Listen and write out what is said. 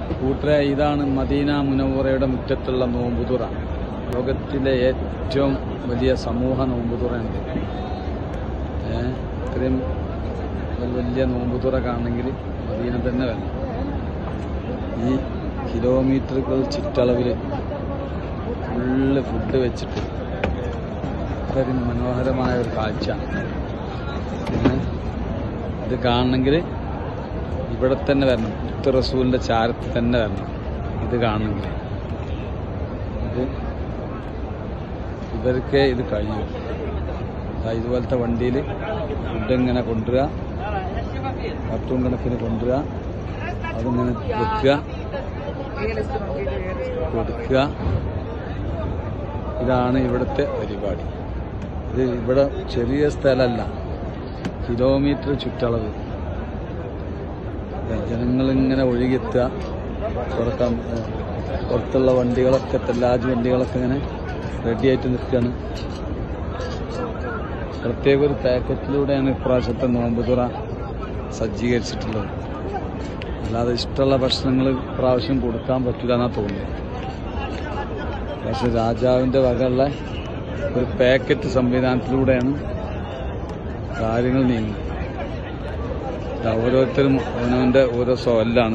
കൂട്ടരെ ഇതാണ് മദീന മുനവറയുടെ മുറ്റത്തുള്ള നോമ്പുതുറ ലോകത്തിലെ ഏറ്റവും വലിയ സമൂഹ നോമ്പുതുറയാണ് ഏ ഇത്രയും ഒരു വലിയ നോമ്പുതുറ കാണണമെങ്കിൽ മദീന തന്നെ വേണം ഈ കിലോമീറ്ററുകൾ ചുറ്റളവിൽ ഫുള്ള് ഫുഡ് വെച്ചിട്ട് ഒരു മനോഹരമായ ഒരു കാഴ്ച പിന്നെ ഇത് കാണണമെങ്കിൽ ഇവിടെ തന്നെ വരണം മുത്ത് റസൂലിന്റെ ചാരത്ത് തന്നെ വരണം ഇത് കാണണമെങ്കിൽ ഇത് ഇവർക്ക് ഇത് കഴിയും ദാ ഇതുപോലത്തെ വണ്ടിയിൽ ഫുഡ് ഇങ്ങനെ കൊണ്ടുവരിക കർട്ടൂൺ കണക്കിന് കൊണ്ടുവരിക അതിങ്ങനെ വെക്കുക കൊടുക്കുക ഇതാണ് ഇവിടുത്തെ പരിപാടി ഇത് ഇവിടെ ചെറിയ സ്ഥലമല്ല കിലോമീറ്റർ ചുറ്റളവ് ജനങ്ങൾ ഇങ്ങനെ ഒഴുകിയെത്തുക പുറക്കാം ഏഹ്, പുറത്തുള്ള വണ്ടികളൊക്കെ തെല്ലാജ് വണ്ടികളൊക്കെ ഇങ്ങനെ റെഡിയായിട്ട് നിൽക്കുകയാണ് പ്രത്യേക ഒരു പാക്കറ്റിലൂടെയാണ് ഇപ്രാവശ്യത്തെ നോമ്പ് തുറ സജ്ജീകരിച്ചിട്ടുള്ളത് അല്ലാതെ ഇഷ്ടമുള്ള ഭക്ഷണങ്ങൾ ഇപ്രാവശ്യം കൊടുക്കാൻ പറ്റില്ല എന്നാ തോന്നുന്നത് പക്ഷെ രാജാവിന്റെ വകയുള്ള ഒരു പാക്കറ്റ് സംവിധാനത്തിലൂടെയാണ് കാര്യങ്ങൾ നീങ്ങുന്നത് ഇത് ഓരോരുത്തരും അവനവന്റെ ഓരോ സോലാണ്